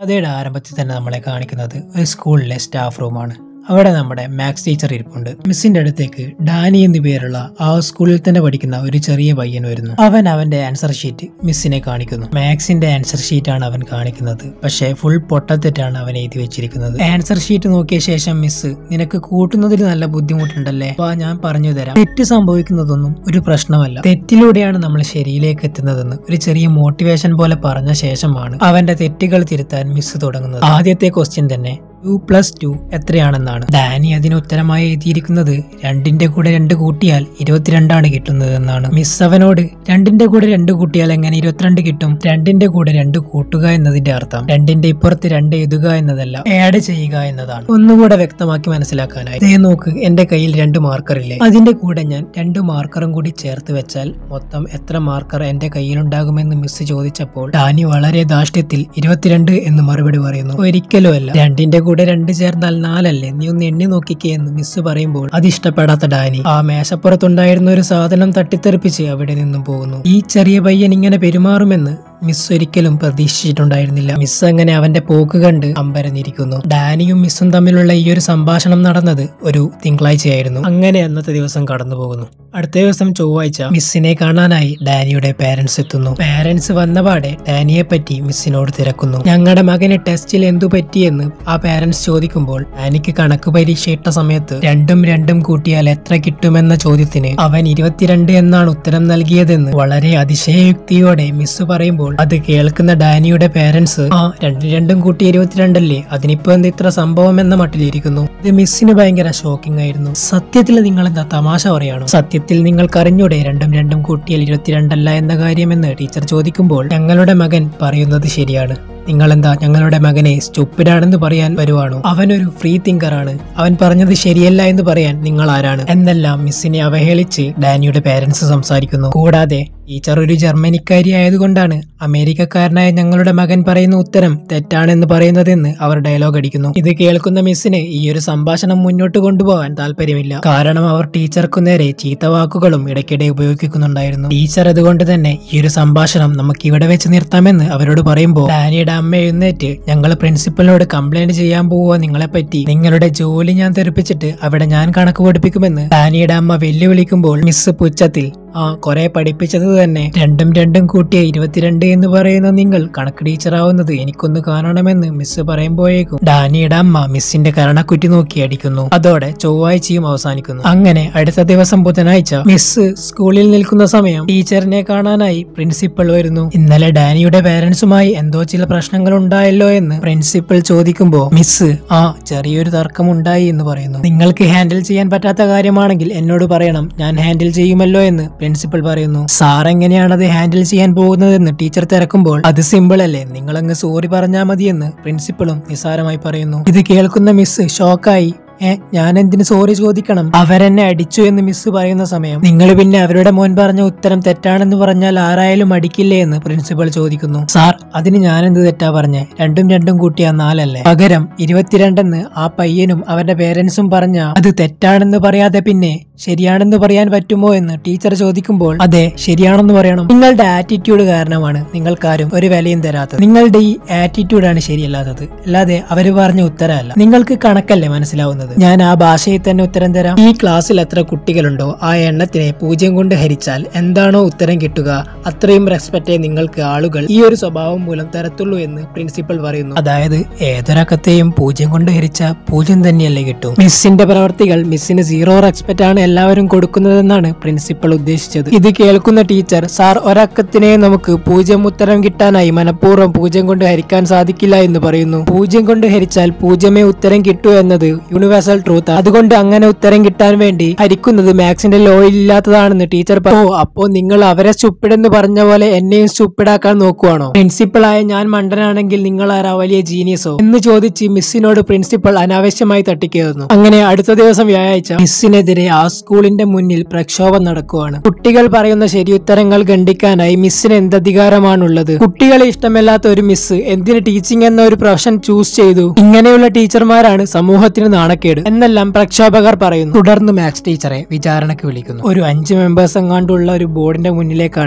കഥയുടെ ആരംഭത്തിൽ തന്നെ നമ്മളെ കാണിക്കുന്നത് ഒരു സ്കൂളിലെ സ്റ്റാഫ് റൂമാണ് അവിടെ നമ്മുടെ മാത്സ് ടീച്ചർ ഇരിപ്പുണ്ട് മിസ്സിന്റെ അടുത്തേക്ക് ഡാനി എന്നു പേരുള്ള ആ സ്കൂളിൽ തന്നെ പഠിക്കുന്ന ഒരു ചെറിയ പയ്യൻ വരുന്നു അവൻ അവന്റെ ആൻസർ ഷീറ്റ് മിസ്സിനെ കാണിക്കുന്നു മാത്സിന്റെ ആൻസർ ഷീറ്റ് ആണ് അവൻ കാണിക്കുന്നത് പക്ഷേ ഫുൾ പൊട്ടത്തെറ്റാണ് അവൻ എഴുതി വെച്ചിരിക്കുന്നത് ആൻസർ ഷീറ്റ് നോക്കിയ ശേഷം മിസ് നിനക്ക് കൂട്ടുന്നതിൽ നല്ല ബുദ്ധിമുട്ടുണ്ടല്ലേ അപ്പൊ ഞാൻ പറഞ്ഞു തരാം തെറ്റ് സംഭവിക്കുന്നതൊന്നും ഒരു പ്രശ്നമല്ല തെറ്റിലൂടെയാണ് നമ്മൾ ശരിയിലേക്ക് എത്തുന്നതെന്ന് ഒരു ചെറിയ മോട്ടിവേഷൻ പോലെ പറഞ്ഞ ശേഷമാണ് അവന്റെ തെറ്റുകൾ തിരുത്താൻ മിസ് തുടങ്ങുന്നത് ആദ്യത്തെ ക്വസ്റ്റ്യൻ തന്നെ ടു പ്ലസ് ടു എത്രയാണെന്നാണ് ഡാനി അതിന് ഉത്തരമായി എഴുതിയിരിക്കുന്നത് രണ്ടിന്റെ കൂടെ രണ്ട് കൂട്ടിയാൽ ഇരുപത്തിരണ്ടാണ് കിട്ടുന്നത് എന്നാണ് മിസ് അവനോട് രണ്ടിന്റെ കൂടെ രണ്ട് കൂട്ടിയാൽ എങ്ങനെ ഇരുപത്തിരണ്ട് കിട്ടും രണ്ടിന്റെ കൂടെ രണ്ട് കൂട്ടുക എന്നതിന്റെ അർത്ഥം രണ്ടിന്റെ ഇപ്പുറത്ത് രണ്ട് എഴുതുക എന്നതല്ല ആഡ് ചെയ്യുക എന്നതാണ് ഒന്നുകൂടെ വ്യക്തമാക്കി മനസ്സിലാക്കാനായി ദേ നോക്ക് എന്റെ കയ്യിൽ രണ്ട് മാർക്കർ ഇല്ലേ അതിന്റെ കൂടെ ഞാൻ രണ്ട് മാർക്കറും കൂടി ചേർത്ത് വെച്ചാൽ മൊത്തം എത്ര മാർക്കർ എന്റെ കയ്യിലുണ്ടാകുമെന്ന് മിസ് ചോദിച്ചപ്പോൾ ഡാനി വളരെ ധാർഷ്ട്യത്തിൽ ഇരുപത്തിരണ്ട് എന്ന് മറുപടി പറയുന്നു ഒരിക്കലും അല്ല രണ്ടിന്റെ കൂടെ രണ്ട് ചേർന്നാൽ നാലല്ലേ നീ ഒന്ന് എണ്ണി നോക്കിക്കേ എന്ന് മിസ് പറയുമ്പോൾ അത് ഇഷ്ടപ്പെടാത്ത ഡാനി ആ മേശപ്പുറത്തുണ്ടായിരുന്ന ഒരു സാധനം തട്ടിത്തെറിപ്പിച്ച് അവിടെ നിന്നും പോകുന്നു ഈ ചെറിയ പയ്യൻ ഇങ്ങനെ പെരുമാറുമെന്ന് മിസ് ഒരിക്കലും പ്രതീക്ഷിച്ചിട്ടുണ്ടായിരുന്നില്ല മിസ് അങ്ങനെ അവന്റെ പോക്ക് കണ്ട് അമ്പരന്നിരിക്കുന്നു ഡാനിയും മിസ്സും തമ്മിലുള്ള ഈ ഒരു സംഭാഷണം നടന്നത് ഒരു തിങ്കളാഴ്ചയായിരുന്നു അങ്ങനെ അന്നത്തെ ദിവസം കടന്നു പോകുന്നു അടുത്ത ദിവസം ചൊവ്വാഴ്ച മിസ്സിനെ കാണാനായി ഡാനിയുടെ പാരന്റ്സ് എത്തുന്നു പാരന്റ്സ് വന്നപാടെ ഡാനിയെ പറ്റി മിസ്സിനോട് തിരക്കുന്നു ഞങ്ങളുടെ മകന് ടെസ്റ്റിൽ എന്തു പറ്റിയെന്ന് ആ പാരന്റ്സ് ചോദിക്കുമ്പോൾ ഡാനിക്ക് കണക്ക് പരീക്ഷ ഇട്ട സമയത്ത് രണ്ടും രണ്ടും കൂട്ടിയാൽ എത്ര കിട്ടുമെന്ന ചോദ്യത്തിന് അവൻ ഇരുപത്തിരണ്ട് എന്നാണ് ഉത്തരം നൽകിയതെന്ന് വളരെ അതിശയയുക്തിയോടെ മിസ് പറയുമ്പോൾ അത് കേൾക്കുന്ന ഡാനിയുടെ പേരൻസ് ആ രണ്ടും രണ്ടും കൂട്ടി ഇരുപത്തിരണ്ടല്ലേ അതിനിപ്പോ എന്ത് ഇത്ര സംഭവം എന്ന മട്ടിലിരിക്കുന്നു ഇത് മിസ്സിന് ഭയങ്കര ഷോക്കിംഗ് ആയിരുന്നു സത്യത്തിൽ നിങ്ങൾ എന്താ തമാശ പറയാണോ സത്യത്തിൽ നിങ്ങൾക്ക് അറിഞ്ഞൂടെ രണ്ടും രണ്ടും കൂട്ടിയാൽ ഇരുപത്തിരണ്ടല്ല എന്ന കാര്യമെന്ന് ടീച്ചർ ചോദിക്കുമ്പോൾ ഞങ്ങളുടെ മകൻ പറയുന്നത് ശരിയാണ് നിങ്ങളെന്താ ഞങ്ങളുടെ മകനെ സ്റ്റുപ്പിഡാണെന്ന് പറയാൻ വരുവാണോ അവനൊരു ഫ്രീ തിങ്കർ ആണ് അവൻ പറഞ്ഞത് ശരിയല്ല എന്ന് പറയാൻ നിങ്ങൾ ആരാണ് എന്നെല്ലാം മിസ്സിനെ അവഹേളിച്ച് ഡാനിയുടെ പേരൻസ് സംസാരിക്കുന്നു കൂടാതെ ടീച്ചർ ഒരു ജർമ്മനിക്കാരി ആയതുകൊണ്ടാണ് അമേരിക്കക്കാരനായ ഞങ്ങളുടെ മകൻ പറയുന്ന ഉത്തരം തെറ്റാണെന്ന് പറയുന്നതെന്ന് അവർ ഡയലോഗ് അടിക്കുന്നു ഇത് കേൾക്കുന്ന മിസ്സിന് ഈ ഒരു സംഭാഷണം മുന്നോട്ട് കൊണ്ടുപോകാൻ താല്പര്യമില്ല കാരണം അവർ ടീച്ചർക്കു നേരെ ചീത്ത വാക്കുകളും ഇടയ്ക്കിടെ ഉപയോഗിക്കുന്നുണ്ടായിരുന്നു ടീച്ചർ അതുകൊണ്ട് തന്നെ ഈ ഒരു സംഭാഷണം നമുക്ക് ഇവിടെ വെച്ച് നിർത്താമെന്ന് അവരോട് പറയുമ്പോൾ ഡാനിയുടെ അമ്മ എഴുന്നേറ്റ് ഞങ്ങൾ പ്രിൻസിപ്പലിനോട് കംപ്ലൈന്റ് ചെയ്യാൻ പോവുക നിങ്ങളെ പറ്റി നിങ്ങളുടെ ജോലി ഞാൻ തെറിപ്പിച്ചിട്ട് അവിടെ ഞാൻ കണക്ക് പഠിപ്പിക്കുമെന്ന് ഡാനിയുടെ അമ്മ വെല്ലുവിളിക്കുമ്പോൾ മിസ് പുച്ഛത്തിൽ ആ കുറെ പഠിപ്പിച്ചത് തന്നെ രണ്ടും രണ്ടും കൂട്ടിയ ഇരുപത്തിരണ്ട് എന്ന് പറയുന്ന നിങ്ങൾ കണക്ക് ടീച്ചറാവുന്നത് എനിക്കൊന്ന് കാണണമെന്ന് മിസ് പറയുമ്പോഴേക്കും ഡാനിയുടെ അമ്മ മിസ്സിന്റെ കരണക്കുറ്റി നോക്കി അടിക്കുന്നു അതോടെ ചൊവ്വാഴ്ചയും അവസാനിക്കുന്നു അങ്ങനെ അടുത്ത ദിവസം ബുധനാഴ്ച മിസ് സ്കൂളിൽ നിൽക്കുന്ന സമയം ടീച്ചറിനെ കാണാനായി പ്രിൻസിപ്പൽ വരുന്നു ഇന്നലെ ഡാനിയുടെ പേരൻസുമായി എന്തോ ചില പ്രശ്നങ്ങൾ ഉണ്ടായല്ലോ എന്ന് പ്രിൻസിപ്പൽ ചോദിക്കുമ്പോ മിസ് ആ ചെറിയൊരു തർക്കം ഉണ്ടായി എന്ന് പറയുന്നു നിങ്ങൾക്ക് ഹാൻഡിൽ ചെയ്യാൻ പറ്റാത്ത കാര്യമാണെങ്കിൽ എന്നോട് പറയണം ഞാൻ ഹാൻഡിൽ ചെയ്യുമല്ലോ എന്ന് പ്രിൻസിപ്പൽ പറയുന്നു സാർ എങ്ങനെയാണ് അത് ഹാൻഡിൽ ചെയ്യാൻ പോകുന്നതെന്ന് ടീച്ചർ തിരക്കുമ്പോൾ അത് സിമ്പിൾ അല്ലേ നിങ്ങൾ അങ്ങ് സോറി പറഞ്ഞാൽ മതിയെന്ന് പ്രിൻസിപ്പളും നിസാരമായി പറയുന്നു ഇത് കേൾക്കുന്ന മിസ് ഷോക്കായി ഏ ഞാൻ എന്തിനു സോറി ചോദിക്കണം അവരെന്നെ അടിച്ചു എന്ന് മിസ് പറയുന്ന സമയം നിങ്ങൾ പിന്നെ അവരുടെ മോൻ പറഞ്ഞ ഉത്തരം തെറ്റാണെന്ന് പറഞ്ഞാൽ ആരായാലും അടിക്കില്ലേ എന്ന് പ്രിൻസിപ്പൽ ചോദിക്കുന്നു സാർ അതിന് ഞാൻ എന്ത് തെറ്റാ പറഞ്ഞേ രണ്ടും രണ്ടും കൂട്ടിയ നാലല്ലേ പകരം ഇരുപത്തിരണ്ടെന്ന് ആ പയ്യനും അവരുടെ പേരൻസും പറഞ്ഞ അത് തെറ്റാണെന്ന് പറയാതെ പിന്നെ ശരിയാണെന്ന് പറയാൻ പറ്റുമോ എന്ന് ടീച്ചർ ചോദിക്കുമ്പോൾ അതെ ശരിയാണെന്ന് പറയണം നിങ്ങളുടെ ആറ്റിറ്റ്യൂഡ് കാരണമാണ് നിങ്ങൾക്കാരും ഒരു വിലയും തരാത്തത് നിങ്ങളുടെ ഈ ആറ്റിറ്റ്യൂഡാണ് ശരിയല്ലാത്തത് അല്ലാതെ അവര് പറഞ്ഞ ഉത്തരമല്ല നിങ്ങൾക്ക് കണക്കല്ലേ മനസ്സിലാവുന്നത് ഞാൻ ആ ഭാഷയിൽ തന്നെ ഉത്തരം തരാം ഈ ക്ലാസ്സിൽ എത്ര കുട്ടികളുണ്ടോ ആ എണ്ണത്തിനെ പൂജ്യം കൊണ്ട് ഹരിച്ചാൽ എന്താണോ ഉത്തരം കിട്ടുക അത്രയും റെസ്പെക്റ്റേ നിങ്ങൾക്ക് ആളുകൾ ഈ ഒരു സ്വഭാവം മൂലം തരത്തുള്ളൂ എന്ന് പ്രിൻസിപ്പൽ പറയുന്നു അതായത് ഏതൊരക്കത്തെയും പൂജ്യം കൊണ്ട് ഹരിച്ച പൂജ്യം തന്നെയല്ലേ കിട്ടൂ മിസ്സിന്റെ പ്രവർത്തികൾ മിസ്സിന് സീറോ റെസ്പെക്റ്റ് ആണ് എല്ലാവരും കൊടുക്കുന്നതെന്നാണ് പ്രിൻസിപ്പൽ ഉദ്ദേശിച്ചത് ഇത് കേൾക്കുന്ന ടീച്ചർ സാർ ഒരക്കത്തിനെ നമുക്ക് പൂജ്യം ഉത്തരം കിട്ടാനായി മനഃപൂർവ്വം പൂജ്യം കൊണ്ട് ഹരിക്കാൻ സാധിക്കില്ല എന്ന് പറയുന്നു പൂജ്യം കൊണ്ട് ഹരിച്ചാൽ പൂജ്യമേ ഉത്തരം കിട്ടൂ എന്നത് യൂണിവേഴ്സൽ ട്രൂത്ത് അതുകൊണ്ട് അങ്ങനെ ഉത്തരം കിട്ടാൻ വേണ്ടി ഹരിക്കുന്നത് മാത്സിന്റെ ലോയിൽ ഇല്ലാത്തതാണെന്ന് ടീച്ചർ പറഞ്ഞു "ഓ, അപ്പോ നിങ്ങൾ അവരെ സ്റ്റുപ്പിഡ് പറഞ്ഞ പോലെ എന്നെയും സ്റ്റുപ്പിഡാക്കാൻ നോക്കുവാണോ പ്രിൻസിപ്പളായ ഞാൻ മണ്ടനാണെങ്കിൽ നിങ്ങൾ ആരാ വലിയ ജീനിയസോ എന്ന് ചോദിച്ച് മിസ്സിനോട് പ്രിൻസിപ്പൽ അനാവശ്യമായി തട്ടിക്കയറുന്നു അങ്ങനെ അടുത്ത ദിവസം വ്യാഴാഴ്ച മിസ്സിനെതിരെ ആ സ്കൂളിന്റെ മുന്നിൽ പ്രക്ഷോഭം നടക്കുവാണ് കുട്ടികൾ പറയുന്ന ശരിയുത്തരങ്ങൾ ഖണ്ഡിക്കാനായി മിസ്സിന് എന്ത് അധികാരമാണുള്ളത് കുട്ടികളെ ഇഷ്ടമല്ലാത്ത ഒരു മിസ് എന്തിന് ടീച്ചിങ് എന്ന ഒരു പ്രൊഫഷൻ ചൂസ് ചെയ്തു ഇങ്ങനെയുള്ള ടീച്ചർമാരാണ് സമൂഹത്തിന് നാണക്കേട് എന്നെല്ലാം പ്രക്ഷോഭകർ പറയുന്നു തുടർന്ന് മാത്സ് ടീച്ചറെ വിചാരണയ്ക്ക് വിളിക്കുന്നു ഒരു അഞ്ച് മെമ്പേഴ്സ് എങ്ങാണ്ടുള്ള ഒരു ബോർഡിന്റെ മുന്നിലേക്കാണ്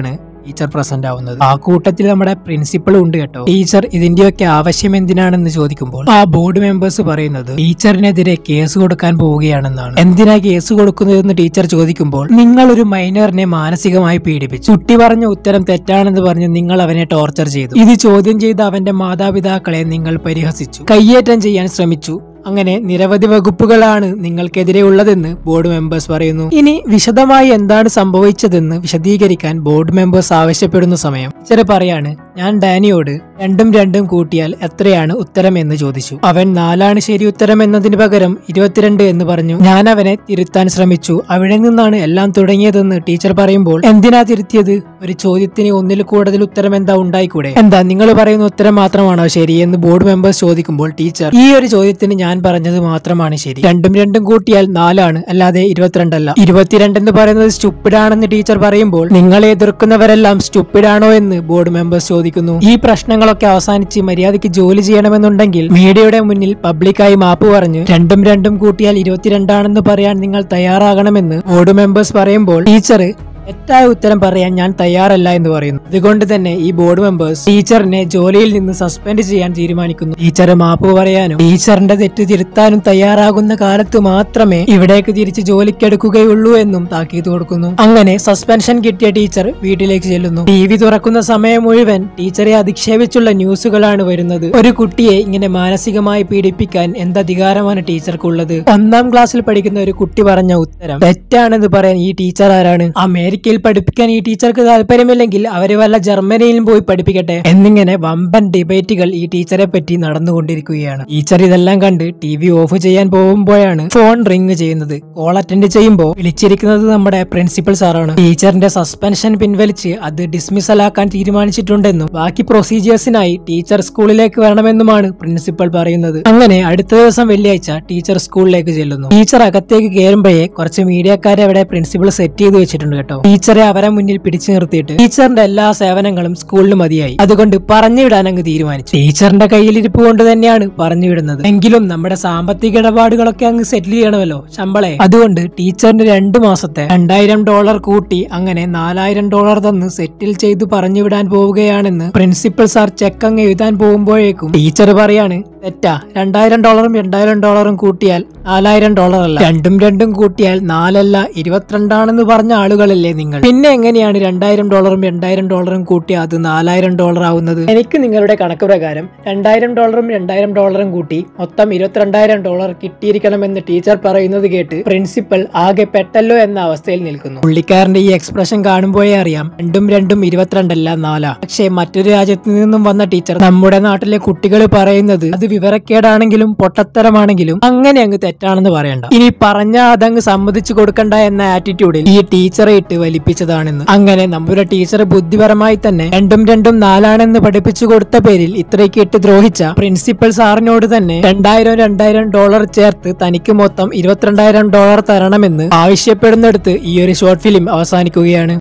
ടീച്ചർ പ്രസന്റ് ആവുന്നത് ആ കൂട്ടത്തിൽ നമ്മുടെ പ്രിൻസിപ്പളും ഉണ്ട് കേട്ടോ ടീച്ചർ ഇതിന്റെയൊക്കെ ആവശ്യം എന്തിനാണെന്ന് ചോദിക്കുമ്പോൾ ആ ബോർഡ് മെമ്പേഴ്സ് പറയുന്നത് ടീച്ചറിനെതിരെ കേസ് കൊടുക്കാൻ പോവുകയാണെന്നാണ് എന്തിനാ കേസ് കൊടുക്കുന്നതെന്ന് ടീച്ചർ ചോദിക്കുമ്പോൾ നിങ്ങൾ ഒരു മൈനറിനെ മാനസികമായി പീഡിപ്പിച്ചു കുട്ടി പറഞ്ഞ ഉത്തരം തെറ്റാണെന്ന് പറഞ്ഞ് നിങ്ങൾ അവനെ ടോർച്ചർ ചെയ്തു ഇത് ചോദ്യം ചെയ്ത അവന്റെ മാതാപിതാക്കളെ നിങ്ങൾ പരിഹസിച്ചു കയ്യേറ്റം ചെയ്യാൻ ശ്രമിച്ചു അങ്ങനെ നിരവധി വകുപ്പുകളാണ് നിങ്ങൾക്കെതിരെ ഉള്ളതെന്ന് ബോർഡ് മെമ്പേഴ്സ് പറയുന്നു ഇനി വിശദമായി എന്താണ് സംഭവിച്ചതെന്ന് വിശദീകരിക്കാൻ ബോർഡ് മെമ്പേഴ്സ് ആവശ്യപ്പെടുന്ന സമയം ടീച്ചർ പറയാണ് ഞാൻ ഡാനിയോട് രണ്ടും രണ്ടും കൂട്ടിയാൽ എത്രയാണ് ഉത്തരം എന്ന് ചോദിച്ചു അവൻ നാലാണ് ശരി ഉത്തരം എന്നതിന് പകരം ഇരുപത്തിരണ്ട് എന്ന് പറഞ്ഞു ഞാൻ അവനെ തിരുത്താൻ ശ്രമിച്ചു അവിടെ നിന്നാണ് എല്ലാം തുടങ്ങിയതെന്ന് ടീച്ചർ പറയുമ്പോൾ എന്തിനാ തിരുത്തിയത് ഒരു ചോദ്യത്തിന് ഒന്നിൽ കൂടുതൽ ഉത്തരം എന്താ ഉണ്ടായിക്കൂടെ എന്താ നിങ്ങൾ പറയുന്ന ഉത്തരം മാത്രമാണോ ശരി എന്ന് ബോർഡ് മെമ്പേഴ്സ് ചോദിക്കുമ്പോൾ ടീച്ചർ ഈ ഒരു ചോദ്യത്തിന് ഞാൻ പറഞ്ഞത് മാത്രമാണ് ശരി രണ്ടും രണ്ടും കൂട്ടിയാൽ നാലാണ് അല്ലാതെ ഇരുപത്തിരണ്ടല്ല ഇരുപത്തിരണ്ട് എന്ന് പറയുന്നത് സ്റ്റുപ്പിഡ് ആണെന്ന് ടീച്ചർ പറയുമ്പോൾ നിങ്ങളെ എതിർക്കുന്നവരെല്ലാം സ്റ്റുപ്പിഡ് ആണോ എന്ന് ബോർഡ് മെമ്പേഴ്സ് ചോദിക്കുന്നു ഈ പ്രശ്നങ്ങളൊക്കെ അവസാനിച്ച് മര്യാദയ്ക്ക് ജോലി ചെയ്യണമെന്നുണ്ടെങ്കിൽ മീഡിയയുടെ മുന്നിൽ പബ്ലിക്കായി മാപ്പ് പറഞ്ഞ് രണ്ടും രണ്ടും കൂട്ടിയാൽ ഇരുപത്തിരണ്ടാണെന്ന് പറയാൻ നിങ്ങൾ തയ്യാറാകണമെന്ന് ബോർഡ് മെമ്പേഴ്സ് പറയുമ്പോൾ ടീച്ചർ തെറ്റായ ഉത്തരം പറയാൻ ഞാൻ തയ്യാറല്ല എന്ന് പറയുന്നു അതുകൊണ്ട് തന്നെ ഈ ബോർഡ് മെമ്പേഴ്സ് ടീച്ചറിനെ ജോലിയിൽ നിന്ന് സസ്പെൻഡ് ചെയ്യാൻ തീരുമാനിക്കുന്നു ടീച്ചർ മാപ്പ് പറയാനും ടീച്ചറിന്റെ തെറ്റ് തിരുത്താനും തയ്യാറാകുന്ന കാലത്ത് മാത്രമേ ഇവിടേക്ക് തിരിച്ച് ജോലിക്കെടുക്കുകയുള്ളൂ എന്നും താക്കീത് കൊടുക്കുന്നു അങ്ങനെ സസ്പെൻഷൻ കിട്ടിയ ടീച്ചർ വീട്ടിലേക്ക് ചെല്ലുന്നു ടി വി തുറക്കുന്ന സമയം മുഴുവൻ ടീച്ചറെ അധിക്ഷേപിച്ചുള്ള ന്യൂസുകളാണ് വരുന്നത് ഒരു കുട്ടിയെ ഇങ്ങനെ മാനസികമായി പീഡിപ്പിക്കാൻ എന്തധികാരമാണ് ടീച്ചർക്കുള്ളത് ഒന്നാം ക്ലാസ്സിൽ പഠിക്കുന്ന ഒരു കുട്ടി പറഞ്ഞ ഉത്തരം തെറ്റാണെന്ന് പറയാൻ ഈ ടീച്ചർ ആരാണ് അമേരിക്കയിൽ പഠിപ്പിക്കാൻ ഈ ടീച്ചർക്ക് താല്പര്യമില്ലെങ്കിൽ അവര് വല്ല ജർമ്മനിയിലും പോയി പഠിപ്പിക്കട്ടെ എന്നിങ്ങനെ വമ്പൻ ഡിബേറ്റുകൾ ഈ ടീച്ചറെ പറ്റി നടന്നുകൊണ്ടിരിക്കുകയാണ് ടീച്ചർ ഇതെല്ലാം കണ്ട് ടി വി ഓഫ് ചെയ്യാൻ പോകുമ്പോഴാണ് ഫോൺ റിങ് ചെയ്യുന്നത് കോൾ അറ്റൻഡ് ചെയ്യുമ്പോൾ വിളിച്ചിരിക്കുന്നത് നമ്മുടെ പ്രിൻസിപ്പൽ സാറാണ് ടീച്ചറിന്റെ സസ്പെൻഷൻ പിൻവലിച്ച് അത് ഡിസ്മിസൽ ആക്കാൻ തീരുമാനിച്ചിട്ടുണ്ടെന്നും ബാക്കി പ്രൊസീജിയേഴ്സിനായി ടീച്ചർ സ്കൂളിലേക്ക് വരണമെന്നുമാണ് പ്രിൻസിപ്പൽ പറയുന്നത് അങ്ങനെ അടുത്ത ദിവസം വെള്ളിയാഴ്ച ടീച്ചർ സ്കൂളിലേക്ക് ചെല്ലുന്നു ടീച്ചർ അകത്തേക്ക് കയറുമ്പോഴേ കുറച്ച് മീഡിയക്കാരെ അവിടെ പ്രിൻസിപ്പൽ സെറ്റ് ചെയ്ത് വെച്ചിട്ടുണ്ട് കേട്ടോ ടീച്ചറെ അവരെ മുന്നിൽ പിടിച്ചു നിർത്തിയിട്ട് ടീച്ചറിന്റെ എല്ലാ സേവനങ്ങളും സ്കൂളിൽ മതിയായി അതുകൊണ്ട് പറഞ്ഞു വിടാൻ അങ്ങ് തീരുമാനിച്ചു ടീച്ചറിന്റെ കയ്യിലിരിപ്പ് കൊണ്ട് തന്നെയാണ് പറഞ്ഞു വിടുന്നത് എങ്കിലും നമ്മുടെ സാമ്പത്തിക ഇടപാടുകളൊക്കെ അങ്ങ് സെറ്റിൽ ചെയ്യണമല്ലോ ശമ്പളെ അതുകൊണ്ട് ടീച്ചറിന് രണ്ടു മാസത്തെ രണ്ടായിരം ഡോളർ കൂട്ടി അങ്ങനെ നാലായിരം ഡോളർ തന്ന് സെറ്റിൽ ചെയ്ത് പറഞ്ഞു വിടാൻ പോവുകയാണെന്ന് പ്രിൻസിപ്പൽ സാർ ചെക്ക് അങ്ങ് എഴുതാൻ പോകുമ്പോഴേക്കും ടീച്ചർ പറയാണ് തെറ്റാ രണ്ടായിരം ഡോളറും രണ്ടായിരം ഡോളറും കൂട്ടിയാൽ നാലായിരം ഡോളർ അല്ല രണ്ടും രണ്ടും കൂട്ടിയാൽ നാലല്ല ഇരുപത്തിരണ്ടാണെന്ന് പറഞ്ഞ ആളുകളല്ലേ നിങ്ങൾ പിന്നെ എങ്ങനെയാണ് രണ്ടായിരം ഡോളറും രണ്ടായിരം ഡോളറും കൂട്ടി അത് നാലായിരം ഡോളർ ആവുന്നത് എനിക്ക് നിങ്ങളുടെ കണക്ക് പ്രകാരം രണ്ടായിരം ഡോളറും രണ്ടായിരം ഡോളറും കൂട്ടി മൊത്തം ഇരുപത്തിരണ്ടായിരം ഡോളർ കിട്ടിയിരിക്കണമെന്ന് ടീച്ചർ പറയുന്നത് കേട്ട് പ്രിൻസിപ്പൽ ആകെ പെട്ടല്ലോ എന്ന അവസ്ഥയിൽ നിൽക്കുന്നു പുള്ളിക്കാരന്റെ ഈ എക്സ്പ്രഷൻ കാണുമ്പോഴേ അറിയാം രണ്ടും രണ്ടും ഇരുപത്തിരണ്ടല്ല നാലാ പക്ഷേ മറ്റൊരു രാജ്യത്ത് നിന്നും വന്ന ടീച്ചർ നമ്മുടെ നാട്ടിലെ കുട്ടികൾ പറയുന്നത് അത് വിവരക്കേടാണെങ്കിലും പൊട്ടത്തരമാണെങ്കിലും അങ്ങനെ അങ്ങ് തെറ്റാണെന്ന് പറയണ്ട ഇനി പറഞ്ഞ അതങ്ങ് സമ്മതിച്ചു കൊടുക്കണ്ട എന്ന ആറ്റിറ്റ്യൂഡിൽ ഈ ടീച്ചറെ ഇട്ട് വലിപ്പിച്ചതാണെന്ന് അങ്ങനെ നമ്മുടെ ടീച്ചർ ബുദ്ധിപരമായി തന്നെ രണ്ടും രണ്ടും നാലാണെന്ന് പഠിപ്പിച്ചു കൊടുത്ത പേരിൽ ഇത്രയ്ക്ക് ഇട്ട് ദ്രോഹിച്ച പ്രിൻസിപ്പൽ സാറിനോട് തന്നെ രണ്ടായിരം രണ്ടായിരം ഡോളർ ചേർത്ത് തനിക്ക് മൊത്തം ഇരുപത്തിരണ്ടായിരം ഡോളർ തരണമെന്ന് ആവശ്യപ്പെടുന്നിടത്ത് ഈ ഒരു ഷോർട്ട് ഫിലിം അവസാനിക്കുകയാണ്